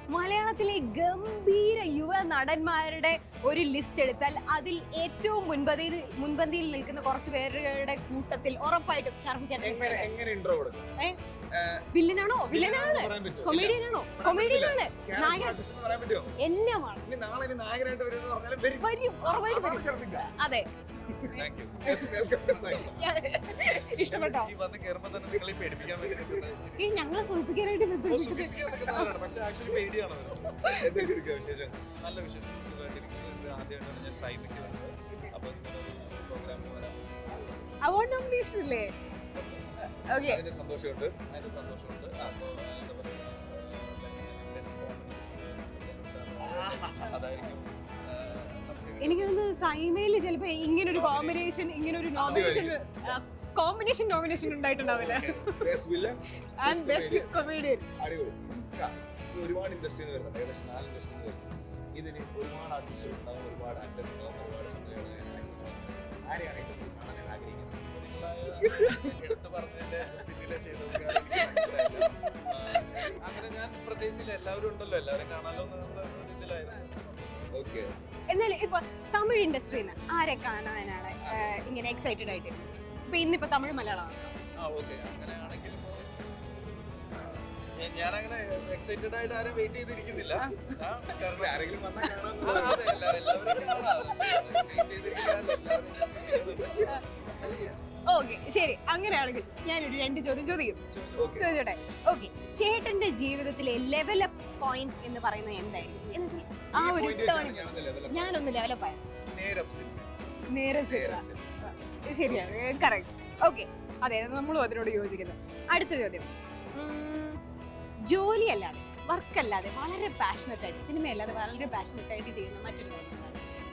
മലയാളത്തിലെ ഗംഭീര യുവ നടന്മാരുടെ ഒരു ലിസ്റ്റ് എടുത്താൽ അതിൽ ഏറ്റവും മുൻപന്തിയിൽ മുൻപന്തിയിൽ നിൽക്കുന്ന കുറച്ച് പേരുടെ കൂട്ടത്തിൽ ഉറപ്പായിട്ടും ഷാർഫി ചേട്ടൻ എങ്ങനെ എങ്ങനെ ഇൻട്രോ കൊടുക്കും ഏ? വില്ലനാണോ വില്ലനാണ് പറയാൻ പറ്റുമോ? കൊമേഡിയൻ ആണോ ഇല്ല. കൊമേഡിയൻ ആണ് Character നായകൻ. artist എന്ന് പറയാൻ പറ്റുമോ എല്ലാമാണ് ഇനി നാളെ ഇനി നായകനായിട്ട് വരുമെന്ന് പറഞ്ഞാലും വരും വരും ഉറപ്പായിട്ട് അതാണ് വരും ഛർദ്ദിക്കുക. അതെ താങ്ക് യു ഇഷ്ടപ്പെട്ടോ ഈ വന്ന് കയറുമ്പോ തന്നെ നിങ്ങളെ പേടിപ്പിക്കാൻ വേണ്ടി നിൽക്കുന്ന ഇച്ചിരി- ഈ ഞങ്ങളെ സൂചിപ്പിക്കാനായിട്ട് ഓ, നിർദ്ദേശിച്ചത് സുഖിപ്പിക്കാൻ നിൽക്കുന്നവരാണ് പക്ഷെ ആക്ച്വലി പേടിയാണ് അവര്. എന്തൊക്കെ ഇരിക്കുക വിശേഷം നല്ല വിശേഷം സുഖമായിട്ടിരിക്കുന്നത് ആദ്യമായിട്ടാണ് ഞാൻ സൈമിക്ക് വന്നത് അപ്പൊ ഇങ്ങനെ ഒരു പ്രോഗ്രാമിന് വരാൻ അവാർഡ് നോമിനേഷൻ ഇല്ലേ ഓക്കെ അതിന്റെ സന്തോഷമുണ്ട് അതിന്റെ സന്തോഷമുണ്ട് അപ്പൊ എന്താ പറയുക ബെസ്റ്റ് അതായിരിക്കും ആ, നമുക്ക് എനിക്ക് തോന്നുന്നു സൈമയിൽ ചിലപ്പോ ഇങ്ങനെ ഒരു കോമ്പിനേഷൻ ഇങ്ങനെ ഒരു നോമിനേഷൻ കോമ്പിനേഷൻ നോമിനേഷൻ ഉണ്ടായിട്ടുണ്ടാവില്ല best villain and best comedian അടിപൊളി ആ, ഇത് ഒരുപാട് ഇൻഡസ്ട്രിയിൽ നിന്ന് വരുന്നുണ്ട് ഏകദേശം നാല് ഇൻഡസ്ട്രിയിൽ നിന്ന് വരുന്നു ഇതിന് ഒരുപാട് ആർട്ടിസ്റ്റുകൾ ഉണ്ടാവും ഒരുപാട് ആക്ടേഴ്സ് ഉണ്ടാവും ഒരുപാട് സിനിമകൾ ആരെയാണ് ഏറ്റവും കൂടുതൽ കാണാൻ ആഗ്രഹിക്കുന്നത് നിങ്ങളായ എടുത്തു പറഞ്ഞതിന്റെ പിന്നിലെ ചെയ്തു അങ്ങനെ ഞാൻ പ്രത്യേകിച്ചില്ല എല്ലാവരും ഉണ്ടല്ലോ എല്ലാവരും കാണാലോ എന്നുള്ള ഒരു ഇതിലായിരുന്നു ഓക്കെ എന്നാൽ ഇപ്പൊ തമിഴ് ഇൻഡസ്ട്രിയിൽ നിന്ന് ആരെ കാണാനാണ് ആ, ഇങ്ങനെ എക്സൈറ്റഡ് ആയിട്ട് ഇപ്പൊ ഇന്നിപ്പോ തമിഴ് മലയാളമാണ് ആ ഓക്കെ അങ്ങനെയാണെങ്കിൽ ഇപ്പോ, ഞാൻ- ഞാനങ്ങനെ എക്സൈറ്റഡ് ആയിട്ട് ആരും വെയിറ്റ് ചെയ്തിരിക്കുന്നില്ല ആ, കാരണം ആരെങ്കിലും വന്നാൽ ആ, കാണാൻ അതെ എല്ലാ- എല്ലാവരും കാണാം വെയിറ്റ് ചെയ്തിരിക്കാറില്ല എല്ലാവരും ചെയ്യുന്നുണ്ട്. ഓക്കെ ശരി അങ്ങനെയാണെങ്കിൽ ഞാനൊരു രണ്ട് ചോദ്യം ചോദിക്കും ഓക്കെ ചോദിച്ചോട്ടെ ഓക്കെ ചേട്ടന്റെ ജീവിതത്തിലെ ലെവൽ അപ്പ് പോയിന്റ് എന്ന് പറയുന്നത് എന്തായിരിക്കും എന്ന് വെച്ചാൽ ആ ഒരു ടേൺ ഞാനൊന്ന് ലെവലപ്പ് ആയ നേരം സിനിമ നേരെ zero. ശരിയാണ് കറക്റ്റ് ഓക്കെ അതെ നമ്മളും അതിനോട് യോജിക്കുന്നു അടുത്ത ചോദ്യം ഉം, ജോലി അല്ലാതെ വർക്ക് അല്ലാതെ വളരെ പാഷനറ്റ് ആയിട്ട് സിനിമ അല്ലാതെ വളരെ പാഷനറ്റ് ആയിട്ട് ചെയ്യുന്ന മറ്റൊരു കാര്യം എന്താണ്?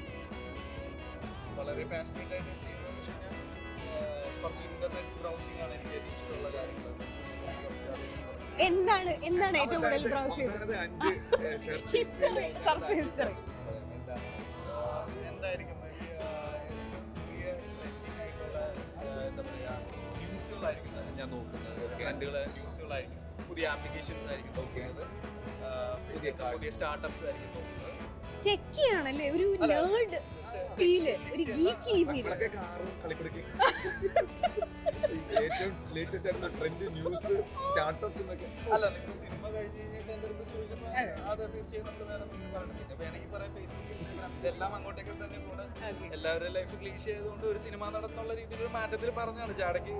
വളരെ പാഷനേറ്റ് ആയിട്ട് ചെയ്യുന്നത് വെച്ച് കഴിഞ്ഞാൽ ആ, കുറച്ച് ഇന്റർനെറ്റ് ബ്രൗസിംഗ് ആണ് എനിക്ക് ഏറ്റവും ഇഷ്ടമുള്ള കാര്യങ്ങൾ കുറച്ച് അതിലും കുറച്ച് എന്താണ് എന്താണ് ഏറ്റവും കൂടുതൽ ബ്രൗസ് ചെയ്യുന്നത് അഞ്ച് ഹിസ്റ്ററി സർച്ച് ഹിസ്റ്ററി എന്താണ് ആ, എന്തായിരിക്കും maybe, ആ, പുതിയ trending ആയിട്ടുള്ള, ആ, എന്താ പറയാ ന്യൂസുകളായിരിക്കും ഞാൻ നോക്കുന്നത് ട്രെൻഡുകൾ ന്യൂസുകളായിരിക്കും പുതിയ ആപ്ലിക്കേഷൻസ് ആയിരിക്കും നോക്കുന്നത് ആ, പുതിയ പിന്നെ cars. പുതിയ സ്റ്റാർട്ടപ്സ് ആയിരിക്കും നോക്കുന്നത് ചെക്കിയാണല്ലേ ഒരു അല്ല. നേർഡ് ഫീല് ഒരു ഗീക്കി ഫീല് നമ്മളൊക്കെ കാറും കളിക്കുടുക്കി ഏറ്റവും ലേറ്റസ്റ്റ് ആയിട്ടുള്ള ട്രെൻഡ് ന്യൂസ് സ്റ്റാർട്ടപ്സ് എന്നൊക്കെ അല്ല നിങ്ങൾ സിനിമ കഴിഞ്ഞ് കഴിഞ്ഞിട്ട് എൻ്റെ അടുത്ത് ചോദിച്ചപ്പോൾ അത് തീർച്ചയായും നമ്മൾ വേറെ എന്തെങ്കിലും പറയണം പിന്നെ വേണമെങ്കിൽ പറയാം ഫേസ്ബുക്ക് ഇൻസ്റ്റാഗ്രാം ഇതെല്ലാം അങ്ങോട്ടേക്ക് തന്നെ പോണ് എല്ലാവരുടെ ലൈഫ് ക്ലീഷ് ചെയ്തുകൊണ്ട് ഒരു സിനിമ നടന്നുള്ള രീതിയിൽ ഒരു മാറ്റത്തിൽ പറഞ്ഞാണ് ചാടക്ക്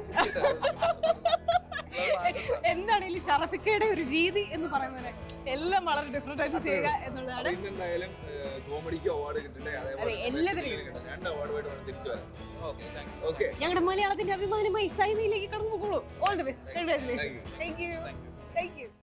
എന്താണേലും ഷറഫിക്കയുടെ ഒരു രീതി എന്ന് പറയുന്നത് എല്ലാം വളരെ ഡിഫറെന്റ് ആയിട്ട് ചെയ്യുക എന്നുള്ളതാണ് എന്തായാലും കോമഡിക്ക് അവാർഡ് കിട്ടണ്ടേ അതെ, അതേപോലെ എല്ലാത്തിനും best film ന് രണ്ട് അവാർഡുമായിട്ട് വേണം തിരിച്ചു വരാൻ ഓക്കെ താങ്ക് യു ഓക്കെ ഞങ്ങളുടെ മലയാളത്തിന്റെ അഭിമാനമായി സൈമയിലേക്ക് കടന്നു പോകോളൂ all the best congratulation thank you thank you thank U